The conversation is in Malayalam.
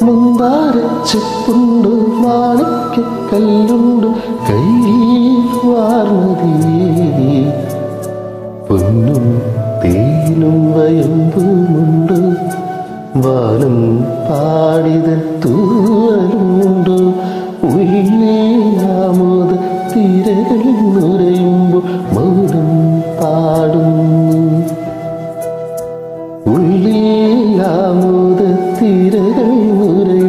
മുന്താരച്ചെപ്പുണ്ട് മാണിക്കല്ലുണ്ട് കയ്യിൽ വാർമതിയേ പൊന്നും തേനും വയമ്പുമുണ്ട് വാനം പാടിത തൂവലുണ്ട് ഉള്ളിലാമോദ തിരകൾ നുരയുമ്പോൾ മൗനം പാടുന്നു ഉള്ളിലാമോദ തിരകൾ നുരയുമ്പോൾ